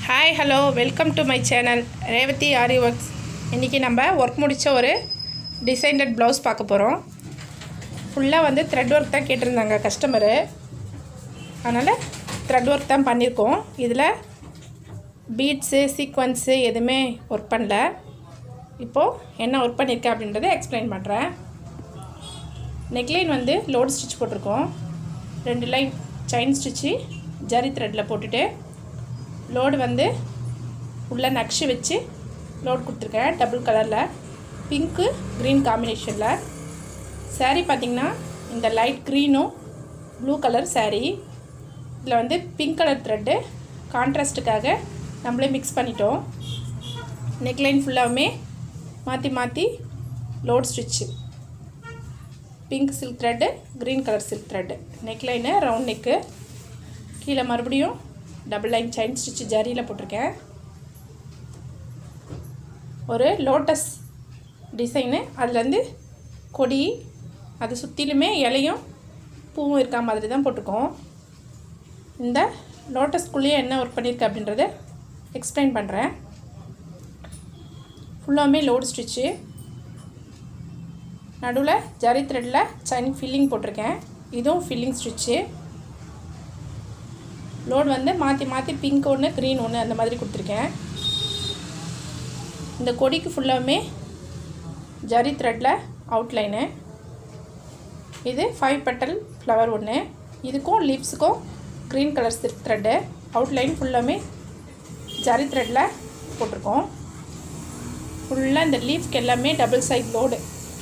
hi hello welcome to my channel Revathi Aari works இன்றைக்கி நம்ம work முடித்த ஒரு டிசைனட் ப்ளவுஸ் பார்க்க போகிறோம் ஃபுல்லாக வந்து த்ரெட் ஒர்க் தான் கேட்டிருந்தாங்க கஸ்டமரு அதனால் த்ரெட் ஒர்க் தான் பண்ணியிருக்கோம் இதில் பீட்ஸு சீக்வன்ஸு எதுவுமே ஒர்க் பண்ணல இப்போது என்ன ஒர்க் பண்ணியிருக்கேன் அப்படின்றத எக்ஸ்பிளைன் பண்ணுறேன் நெக்லைன் வந்து லோட் ஸ்டிச் போட்டிருக்கோம் ரெண்டு லைன் செயின் ஸ்டிச்சு ஜரி த்ரெட்டில் போட்டுட்டு லோடு வந்து உள்ளே நக்ஷு வச்சு லோட் கொடுத்துருக்கேன் டபுள் கலரில் பிங்க்கு க்ரீன் காம்பினேஷனில் saree பார்த்திங்கன்னா இந்த லைட் க்ரீனும் ப்ளூ கலர் saree இதில் வந்து பிங்க் கலர் த்ரெட்டு கான்ட்ராஸ்ட்டுக்காக நம்மளே மிக்ஸ் பண்ணிட்டோம் நெக்லைன் ஃபுல்லாகவுமே மாற்றி மாற்றி load stitch pink silk thread green colour silk thread neckline round neck கீழே மறுபடியும் டபுள் லைன் செயின் ஸ்டிச்சு ஜரியில் போட்டிருக்கேன் ஒரு லோட்டஸ் டிசைனு அதுலேருந்து கொடி அது சுற்றிலுமே இலையும் பூவும் இருக்கா மாதிரி தான் போட்டிருக்கோம் இந்த லோட்டஸ்குள்ளேயே என்ன ஒர்க் பண்ணியிருக்கு அப்படின்றத எக்ஸ்பிளைன் பண்ணுறேன் ஃபுல்லாமே லோடு ஸ்டிச்சு நடுவில் ஜரி த்ரெட்டில் செயின் ஃபில்லிங் போட்டிருக்கேன் இதுவும் ஃபில்லிங் ஸ்டிச்சு லோட் வந்து மாற்றி மாற்றி பிங்க் ஒன்று க்ரீன் ஒன்று அந்த மாதிரி கொடுத்துருக்கேன் இந்த கொடிக்கு ஃபுல்லாமே ஜரி த்ரெட்டில் அவுட்லைனு இது ஃபைவ் பெட்டல் ஃப்ளவர் ஒன்று இதுக்கும் லீவ்ஸுக்கும் green colour silk thread outline ஃபுல்லாமே ஜரி த்ரெட்டில் போட்டிருக்கோம் ஃபுல்லாக இந்த லீஃப்க்கு எல்லாமே டபுள் சைட் லோடு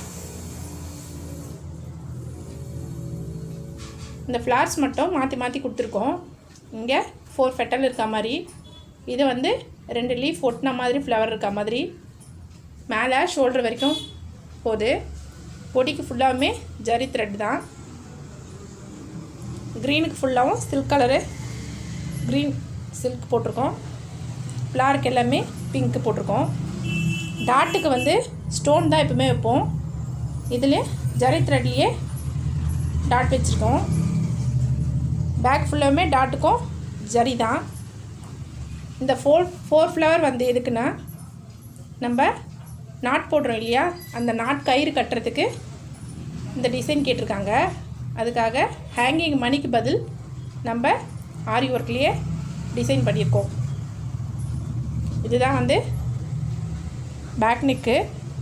இந்த ஃப்ளார்ஸ் மட்டும் மாற்றி மாற்றி கொடுத்துருக்கோம் இங்கே ஃபோர் ஃபெட்டல் இருக்க மாதிரி இது வந்து ரெண்டு லீஃப் ஒட்டின மாதிரி ஃப்ளவர் இருக்க மாதிரி மேலே ஷோல்டர் வரைக்கும் போகுது பொடிக்கு ஃபுல்லாகவுமே ஜரி த்ரெட் தான் க்ரீனுக்கு ஃபுல்லாகவும் சில்க் கலரு க்ரீன் சில்க் போட்டிருக்கோம் ஃப்ளாருக்கு எல்லாமே பிங்க்கு போட்டிருக்கோம் டாட்டுக்கு வந்து ஸ்டோன் தான் எப்பவுமே வைப்போம் இதில் ஜரி த்ரெட்லேயே டாட் வச்சுருக்கோம் பேக் ஃபுல்லாமே டாட்டுக்கும் ஜரி தான் இந்த ஃபோர் ஃபோர் ஃப்ளவர் வந்து எதுக்குன்னா நம்ம நாட் போடுறோம் இல்லையா அந்த நாட் கயிறு கட்டுறதுக்கு இந்த டிசைன் கேட்டிருக்காங்க அதுக்காக ஹேங்கிங் மணிக்கு பதில் நம்ம ஆரி ஒர்க்லேயே டிசைன் பண்ணியிருக்கோம் இதுதான் வந்து பேக் நெக்கு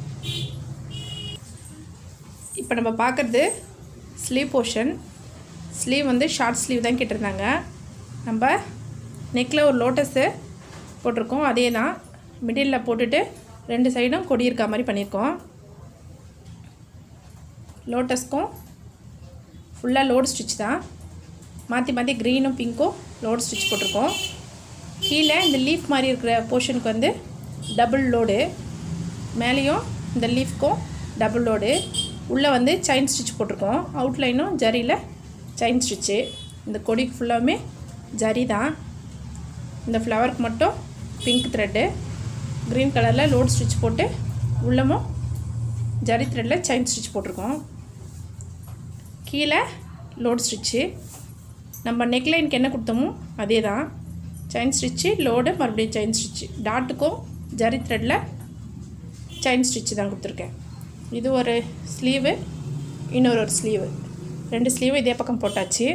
இப்போ நம்ம பார்க்குறது ஸ்லீவ் போர்ஷன் ஸ்லீவ் வந்து ஷார்ட் ஸ்லீவ் தான் கேட்டிருந்தாங்க நம்ம நெக்கில் ஒரு லோட்டஸு போட்டிருக்கோம் அதே தான் மிடில் போட்டுட்டு ரெண்டு சைடும் கொடி இருக்க மாதிரி பண்ணியிருக்கோம் லோட்டஸ்க்கும் ஃபுல்லாக லோடு ஸ்டிச் தான் மாற்றி மாற்றி க்ரீனும் பிங்க்கும் லோடு ஸ்டிச் போட்டிருக்கோம் கீழே இந்த லீஃப் மாதிரி இருக்கிற போர்ஷனுக்கு வந்து டபுள் லோடு மேலேயும் இந்த லீஃப்க்கும் டபுள் லோடு உள்ளே வந்து செயின் ஸ்டிச் போட்டிருக்கோம் அவுட்லைனும் ஜரியில் செயின் ஸ்டிச்சு இந்த கொடிக்கு ஃபுல்லாகவுமே ஜரி தான் இந்த ஃப்ளவருக்கு மட்டும் பிங்க் த்ரெட்டு க்ரீன் கலரில் லோட் ஸ்டிச் போட்டு உள்ளமும் ஜரி த்ரெட்டில் செயின் ஸ்டிச் போட்டிருக்கோம் கீழே லோட் ஸ்டிச்சு நம்ம நெக்லைனுக்கு என்ன கொடுத்தோமோ அதே தான் செயின் ஸ்டிச்சு லோடு மறுபடியும் செயின் ஸ்டிச்சு டாட்டுக்கும் ஜரி த்ரெட்டில் செயின் ஸ்டிச்சு தான் கொடுத்துருக்கேன் இது ஒரு ஸ்லீவு இன்னொரு ஒரு ஸ்லீவு ரெண்டு ஸ்லீவு இதே பக்கம் போட்டாச்சு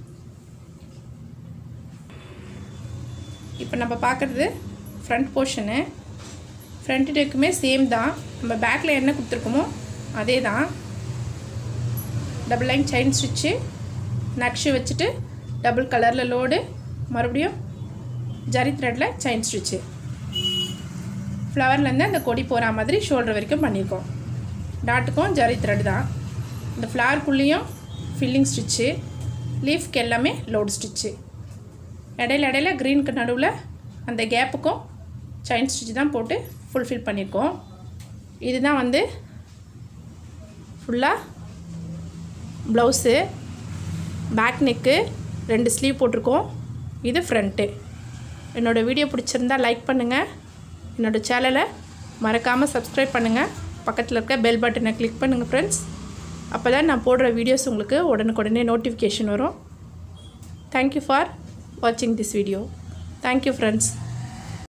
இப்போ நம்ம பார்க்குறது ஃப்ரண்ட் போர்ஷனு ஃப்ரண்ட் டெக்குமே சேம் தான் நம்ம பேக்கில் என்ன கொடுத்துருக்கோமோ அதே தான் டபுள் லைன் செயின் ஸ்டிச்சு நக்ஷு வச்சுட்டு டபுள் கலரில் லோடு மறுபடியும் ஜரி த்ரெட்டில் செயின் ஸ்டிச்சு ஃப்ளவர்லேருந்து அந்த கொடி போகிற மாதிரி ஷோல்டர் வரைக்கும் பண்ணியிருக்கோம் டாட்டுக்கும் ஜரி த்ரெட் தான் இந்த ஃப்ளவருக்குள்ளேயும் ஃபில்லிங் ஸ்டிச்சு லீஃப்க்கு எல்லாமே லோட் ஸ்டிச்சு இடையில இடையில க்ரீனுக்கு நடுவில் அந்த கேப்புக்கும் செயின் ஸ்டிச் தான் போட்டு ஃபுல்ஃபில் பண்ணியிருக்கோம் இதுதான் வந்து ஃபுல்லாக ப்ளவுஸு பேக் நெக்கு ரெண்டு ஸ்லீவ் போட்டிருக்கோம் இது ஃப்ரண்ட்டு என்னோடய வீடியோ பிடிச்சிருந்தா லைக் பண்ணுங்கள் என்னோடய சேனலை மறக்காமல் சப்ஸ்கிரைப் பண்ணுங்கள் பக்கத்தில் இருக்க பெல் பட்டனை கிளிக் பண்ணுங்கள் ஃப்ரெண்ட்ஸ் அப்போ தான் நான் போடுற வீடியோஸ் உங்களுக்கு உடனுக்குடனே நோட்டிஃபிகேஷன் வரும் தேங்க்யூ ஃபார் வாட்சிங் திஸ் வீடியோ தேங்க்யூ ஃப்ரெண்ட்ஸ்